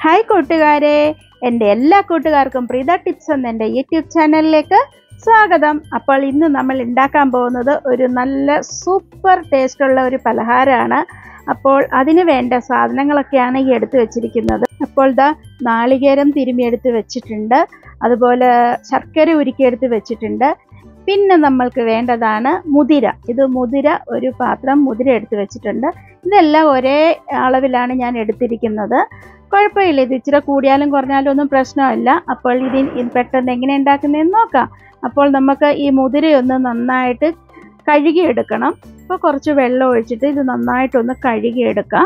hi കൂട്ടുകാരെ എൻ്റെ എല്ലാ കൂട്ടുകാർക്കും പ്രീത ടിപ്സ് എന്ന എൻ്റെ യൂട്യൂബ് ചാനലിലേക്ക് സ്വാഗതം അപ്പോൾ ഇന്ന് നമ്മൾ ഉണ്ടാക്കാൻ പോകുന്നത് ഒരു നല്ല സൂപ്പർ ടേസ്റ്റുള്ള ഒരു പലഹാരമാണ് അപ്പോൾ അതിന് വേണ്ട സാധനങ്ങളൊക്കെയാണ് ഈ എടുത്തു വെച്ചിരിക്കുന്നത് അപ്പോൾ ദാ നാളികേരം തിരുമിയെടുത്ത് വെച്ചിട്ടുണ്ട് അതുപോലെ ശർക്കര ഉരുക്കിയെടുത്ത് വെച്ചിട്ടുണ്ട് പിന്നെ നമ്മൾക്ക് വേണ്ടതാണ് മുതിര ഇത് മുതിര ഒരു പാത്രം മുതിര എടുത്ത് വെച്ചിട്ടുണ്ട് ഇതെല്ലാം ഒരേ അളവിലാണ് ഞാൻ എടുത്തിരിക്കുന്നത് കുഴപ്പമില്ല ഇത് ഇച്ചിരി കൂടിയാലും കുറഞ്ഞാലും ഒന്നും പ്രശ്നമില്ല അപ്പോൾ ഇതിന് ഇത് പെട്ടെന്ന് എങ്ങനെ ഉണ്ടാക്കുന്നതെന്ന് നോക്കാം അപ്പോൾ നമുക്ക് ഈ മുതിരയൊന്ന് നന്നായിട്ട് കഴുകിയെടുക്കണം അപ്പോൾ കുറച്ച് വെള്ളം ഒഴിച്ചിട്ട് ഇത് നന്നായിട്ടൊന്ന് കഴുകിയെടുക്കാം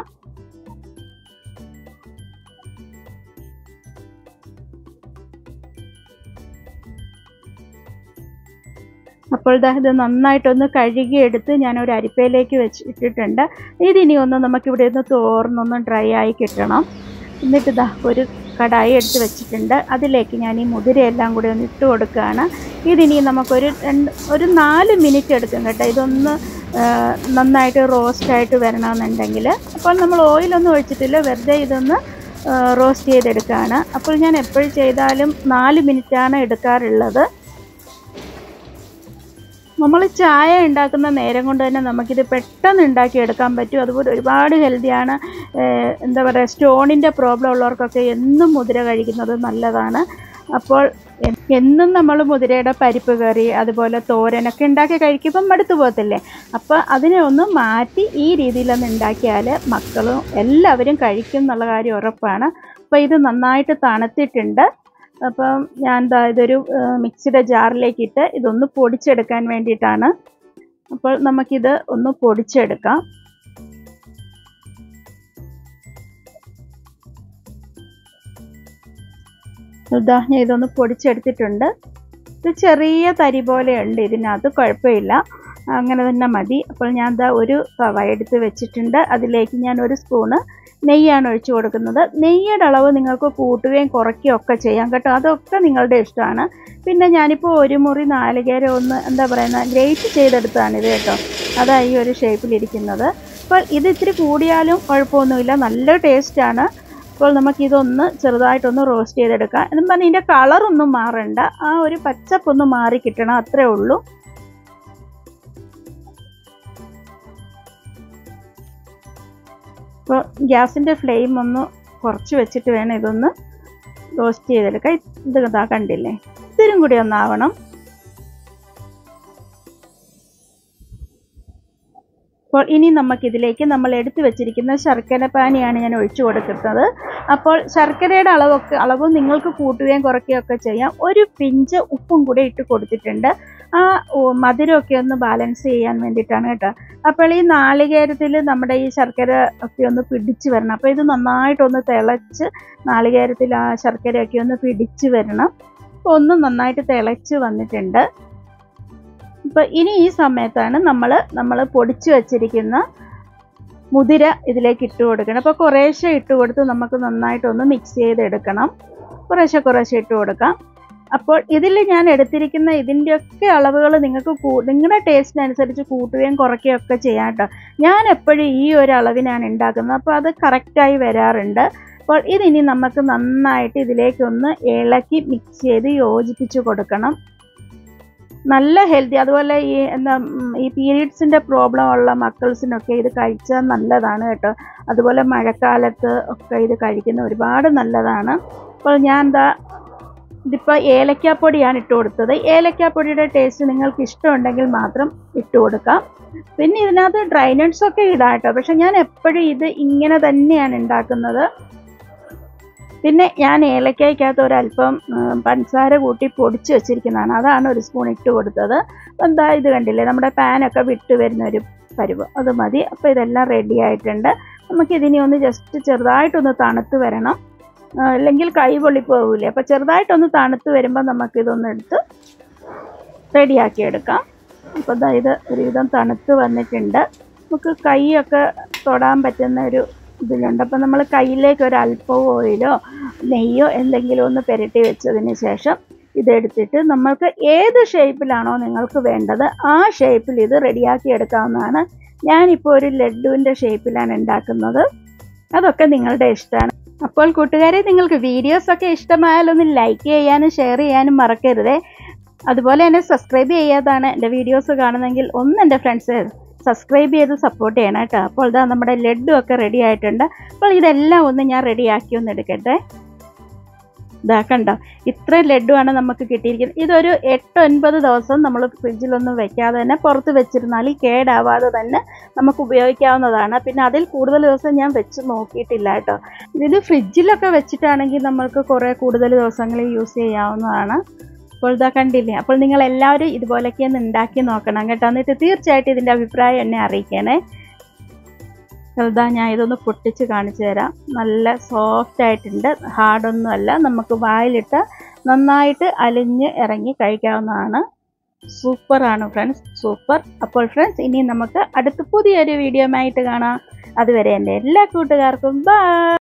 അപ്പോൾ ദാ ഇത് നന്നായിട്ടൊന്ന് കഴുകിയെടുത്ത് ഞാൻ ഒരു അരിപ്പയിലേക്ക് വെച്ചിട്ടിട്ടുണ്ട് ഇതിനി ഒന്ന് നമുക്കിവിടെ ഒന്ന് തോർന്നൊന്ന് ഡ്രൈ ആയി കിട്ടണം എന്നിട്ട് ഇതാ ഒരു കടായി എടുത്ത് വെച്ചിട്ടുണ്ട് അതിലേക്ക് ഞാൻ ഈ മുതിരയെല്ലാം കൂടി ഒന്ന് ഇട്ട് കൊടുക്കുകയാണ് ഇതിനി നമുക്കൊരു രണ്ട് ഒരു നാല് മിനിറ്റ് എടുക്കും കേട്ടോ ഇതൊന്ന് ആ, നന്നായിട്ട് റോസ്റ്റായിട്ട് വരണമെന്നുണ്ടെങ്കിൽ അപ്പോൾ നമ്മൾ ഓയിലൊന്നും ഒഴിച്ചിട്ടില്ല വെറുതെ ഇതൊന്ന് റോസ്റ്റ് ചെയ്തെടുക്കുകയാണ് അപ്പോൾ ഞാൻ എപ്പോഴും ചെയ്താലും നാല് മിനിറ്റാണ് എടുക്കാറുള്ളത് നമ്മൾ ചായ ഉണ്ടാക്കുന്ന നേരം കൊണ്ട് തന്നെ നമുക്കിത് പെട്ടെന്ന് ഉണ്ടാക്കിയെടുക്കാൻ പറ്റും അതുപോലെ ഒരുപാട് ഹെൽത്തിയാണ് ഏഹ് എന്താ പറയുക സ്റ്റോണിൻ്റെ പ്രോബ്ലം ഉള്ളവർക്കൊക്കെ എന്നും മുതിര കഴിക്കുന്നത് നല്ലതാണ് അപ്പോൾ എ- എന്നും നമ്മൾ മുതിരയുടെ പരിപ്പ് കറി അതുപോലെ തോരനൊക്കെ ഉണ്ടാക്കി കഴിക്കുമ്പം മടുത്തു പോകത്തില്ലേ അപ്പോൾ അതിനെ ഒന്ന് മാറ്റി ഈ രീതിയിലൊന്ന് ഉണ്ടാക്കിയാൽ മക്കളും എല്ലാവരും കഴിക്കും എന്നുള്ള കാര്യം ഉറപ്പാണ് അപ്പോൾ ഇത് നന്നായിട്ട് തണുത്തിട്ടുണ്ട് അപ്പം ഞാൻ ദാ ഇതൊരു ആ, മിക്സിയുടെ ജാറിലേക്ക് ഇട്ട് ഇതൊന്ന് പൊടിച്ചെടുക്കാൻ വേണ്ടിയിട്ടാണ് അപ്പോൾ നമുക്കിത് ഒന്ന് പൊടിച്ചെടുക്കാം ഇതാ ഞാൻ ഇതൊന്ന് പൊടിച്ചെടുത്തിട്ടുണ്ട് ഇത് ചെറിയ തരി പോലെ ഉണ്ട് ഇതിനകത്ത് കുഴപ്പമില്ല അങ്ങനെ തന്നെ മതി അപ്പോൾ ഞാൻ ദാ ഒരു തവ എടുത്ത് വെച്ചിട്ടുണ്ട് അതിലേക്ക് ഞാൻ ഒരു സ്പൂണ് നെയ്യാണ് ഒഴിച്ചു കൊടുക്കുന്നത് നെയ്യുടെ അളവ് നിങ്ങൾക്ക് കൂട്ടുകയും കുറയ്ക്കുകയും ഒക്കെ ചെയ്യാം കേട്ടോ അതൊക്കെ നിങ്ങളുടെ ഇഷ്ടമാണ് പിന്നെ ഞാനിപ്പോൾ ഒരു മുറി നാളികേരം ഒന്ന് എന്താ പറയുന്ന ഗ്രേറ്റ് ചെയ്തെടുത്തതാണ് ഇത് കേട്ടോ അതാ ഈ ഒരു ഷേപ്പിലിരിക്കുന്നത് അപ്പോൾ ഇത് ഇത്തിരി കൂടിയാലും കുഴപ്പമൊന്നുമില്ല നല്ല ടേസ്റ്റാണ് അപ്പോൾ നമുക്കിതൊന്ന് ചെറുതായിട്ടൊന്ന് റോസ്റ്റ് ചെയ്തെടുക്കാം എന്നും പറഞ്ഞാൽ ഇതിൻ്റെ കളറൊന്നും മാറണ്ട ആ ഒരു പച്ചപ്പൊന്ന് മാറി കിട്ടണം അത്രേ ഉള്ളൂ അപ്പോൾ ഗ്യാസിൻ്റെ ഫ്ലെയിം ഒന്ന് കുറച്ച് വെച്ചിട്ട് വേണം ഇതൊന്ന് റോസ്റ്റ് ചെയ്തെടുക്കാം ഇത് ഇതാ കണ്ടില്ലേ ഇതിനും കൂടി ഒന്നാവണം അപ്പോൾ ഇനി നമുക്കിതിലേക്ക് നമ്മൾ എടുത്തു വെച്ചിരിക്കുന്ന ശർക്കര പാനിയാണ് ഞാൻ ഒഴിച്ചു കൊടുക്കുന്നത് അപ്പോൾ ശർക്കരയുടെ അളവൊക്കെ അളവ് നിങ്ങൾക്ക് കൂട്ടുകയും കുറയ്ക്കുകയും ഒക്കെ ചെയ്യാം ഒരു പിഞ്ച് ഉപ്പും കൂടെ ഇട്ട് കൊടുത്തിട്ടുണ്ട് ആ ഉ- മധുരമൊക്കെ ഒന്ന് ബാലൻസ് ചെയ്യാൻ വേണ്ടിയിട്ടാണ് കേട്ടോ അപ്പോൾ ഈ നാളികേരത്തിൽ നമ്മുടെ ഈ ശർക്കര ഒക്കെ ഒന്ന് പിടിച്ച് വരണം അപ്പോൾ ഇത് നന്നായിട്ടൊന്ന് തിളച്ച് നാളികേരത്തിൽ ആ ശർക്കരയൊക്കെ ഒന്ന് പിടിച്ച് വരണം അപ്പോൾ ഒന്ന് നന്നായിട്ട് തിളച്ച് വന്നിട്ടുണ്ട് അപ്പോൾ ഇനി ഈ സമയത്താണ് നമ്മൾ നമ്മൾ പൊടിച്ച് വച്ചിരിക്കുന്ന മുതിര ഇതിലേക്ക് ഇട്ട് കൊടുക്കണം അപ്പോൾ കുറേശ്ശെ ഇട്ട് കൊടുത്ത് നമുക്ക് നന്നായിട്ടൊന്ന് മിക്സ് ചെയ്തെടുക്കണം കുറേശ്ശെ കുറേശ്ശെ ഇട്ട് കൊടുക്കാം അപ്പോൾ ഇതിൽ ഞാൻ എടുത്തിരിക്കുന്ന ഇതിൻ്റെയൊക്കെ അളവുകൾ നിങ്ങൾക്ക് കൂ- നിങ്ങളുടെ ടേസ്റ്റിനനുസരിച്ച് കൂട്ടുകയും കുറയ്ക്കുകയും ഒക്കെ ചെയ്യാം കേട്ടോ ഞാൻ എപ്പോഴും ഈ ഒരു അളവിനാണ് ഉണ്ടാക്കുന്നത് അപ്പോൾ അത് കറക്റ്റായി വരാറുണ്ട് അപ്പോൾ ഇതിനി നമുക്ക് നന്നായിട്ട് ഇതിലേക്കൊന്ന് ഇളക്കി മിക്സ് ചെയ്ത് യോജിപ്പിച്ച് കൊടുക്കണം നല്ല ഹെൽത്തി അതുപോലെ ഈ എന്താ ഉം, ഈ പീരീഡ്സിൻ്റെ പ്രോബ്ലം ഉള്ള മക്കൾസിനൊക്കെ ഇത് കഴിച്ചാൽ നല്ലതാണ് കേട്ടോ അതുപോലെ മഴക്കാലത്ത് ഒക്കെ ഇത് കഴിക്കുന്ന ഒരുപാട് നല്ലതാണ് അപ്പോൾ ഞാൻ എന്താ ഇതിപ്പോൾ ഏലക്കാപ്പൊടിയാണ് ഇട്ട് കൊടുത്തത് ഏലക്കാപ്പൊടിയുടെ ടേസ്റ്റ് നിങ്ങൾക്ക് ഇഷ്ടമുണ്ടെങ്കിൽ മാത്രം ഇട്ട് കൊടുക്കാം പിന്നെ ഇതിനകത്ത് ഡ്രൈ നട്ട്സ് ഒക്കെ ഇടാം കേട്ടോ പക്ഷെ ഞാൻ എപ്പോഴും ഇത് ഇങ്ങനെ തന്നെയാണ് ഉണ്ടാക്കുന്നത് പിന്നെ ഞാൻ ഏലക്കായ്ക്കകത്ത് ഒരല്പം ഉം, പഞ്ചസാര കൂട്ടി പൊടിച്ച് വെച്ചിരിക്കുന്നതാണ് അതാണ് ഒരു സ്പൂൺ ഇട്ട് കൊടുത്തത് അപ്പം എന്താ ഇത് കണ്ടില്ലേ നമ്മുടെ പാനൊക്കെ വിട്ട് വരുന്ന ഒരു പരുവ് അത് മതി അപ്പോൾ ഇതെല്ലാം റെഡി ആയിട്ടുണ്ട് നമുക്കിതിനി ഒന്ന് ജസ്റ്റ് ചെറുതായിട്ടൊന്ന് തണുത്ത് വരണം ആ, അല്ലെങ്കിൽ കൈ പൊള്ളിപ്പോകില്ലേ അപ്പോൾ ചെറുതായിട്ടൊന്ന് തണുത്ത് വരുമ്പോൾ നമുക്കിതൊന്ന് എടുത്ത് റെഡിയാക്കി എടുക്കാം അപ്പോൾ ദാ ഇത് ഒരുവിധം തണുത്ത് വന്നിട്ടുണ്ട് നമുക്ക് കൈയൊക്കെ തൊടാൻ പറ്റുന്ന ഒരു ഇതിലുണ്ട് അപ്പോൾ നമ്മൾ കയ്യിലേക്ക് ഒരു അല്പം ഓയിലോ നെയ്യോ എന്തെങ്കിലും ഒന്ന് പുരട്ടി വെച്ചതിന് ശേഷം ഇതെടുത്തിട്ട് നമ്മൾക്ക് ഏത് ഷേപ്പിലാണോ നിങ്ങൾക്ക് വേണ്ടത് ആ ഷേപ്പിൽ ഇത് റെഡിയാക്കി എടുക്കാവുന്നതാണ് ഞാനിപ്പോൾ ഒരു ലഡുവിൻ്റെ ഷേപ്പിലാണ് ഉണ്ടാക്കുന്നത് അതൊക്കെ നിങ്ങളുടെ ഇഷ്ടമാണ് അപ്പോൾ കൂട്ടുകാരെ നിങ്ങൾക്ക് വീഡിയോസ് ഒക്കെ ഇഷ്ടമായാൽ ഒന്ന് ലൈക്ക് ചെയ്യാനും ഷെയർ ചെയ്യാനും മറക്കരുതേ അതുപോലെ തന്നെ സബ്സ്ക്രൈബ് ചെയ്യാതാണ് എൻ്റെ വീഡിയോസ് കാണുന്നതെങ്കിൽ ഒന്ന് എൻ്റെ ഫ്രണ്ട്സ് സബ്സ്ക്രൈബ് ചെയ്ത് സപ്പോർട്ട് ചെയ്യണം കേട്ടോ അപ്പോൾ ഇതാ നമ്മുടെ ലഡ്ഡു ഒക്കെ റെഡി ആയിട്ടുണ്ട് അപ്പോൾ ഇതെല്ലാം ഒന്ന് ഞാൻ റെഡിയാക്കി ഒന്ന് എടുക്കട്ടെ ഇതാ കണ്ടോ ഇത്ര ലഡ്ഡുവാണ് നമുക്ക് കിട്ടിയിരിക്കുന്നത് ഇതൊരു എട്ട് ഒൻപത് ദിവസം നമ്മൾ ഫ്രിഡ്ജിലൊന്നും വെക്കാതെ തന്നെ പുറത്ത് വെച്ചിരുന്നാൽ കേടാവാതെ തന്നെ നമുക്ക് ഉപയോഗിക്കാവുന്നതാണ് പിന്നെ അതിൽ കൂടുതൽ ദിവസം ഞാൻ വെച്ച് നോക്കിയിട്ടില്ല കേട്ടോ ഇത് ഫ്രിഡ്ജിലൊക്കെ വെച്ചിട്ടാണെങ്കിൽ നമ്മൾക്ക് കുറേ കൂടുതൽ ദിവസങ്ങൾ യൂസ് ചെയ്യാവുന്നതാണ് അപ്പോൾ ഇതാ കണ്ടില്ലേ അപ്പോൾ നിങ്ങൾ എല്ലാവരും ഇതുപോലെയൊക്കെ ഒന്ന് ഉണ്ടാക്കി നോക്കണം കേട്ടോ എന്നിട്ട് തീർച്ചയായിട്ടും ഇതിൻ്റെ അഭിപ്രായം എന്നെ അറിയിക്കണേ ഇതാ ഞാൻ ഇതൊന്ന് പൊട്ടിച്ച് കാണിച്ചു തരാം നല്ല സോഫ്റ്റ് ആയിട്ടുണ്ട് ഹാർഡൊന്നും അല്ല നമുക്ക് വായിലിട്ട് നന്നായിട്ട് അലിഞ്ഞ് ഇറങ്ങി കഴിക്കാവുന്നതാണ് സൂപ്പറാണ് ഫ്രണ്ട്സ് സൂപ്പർ അപ്പോൾ ഫ്രണ്ട്സ് ഇനി നമുക്ക് അടുത്ത പുതിയൊരു വീഡിയോ ആയിട്ട് കാണാം അതുവരെ എൻ്റെ എല്ലാ കൂട്ടുകാർക്കും ബൈ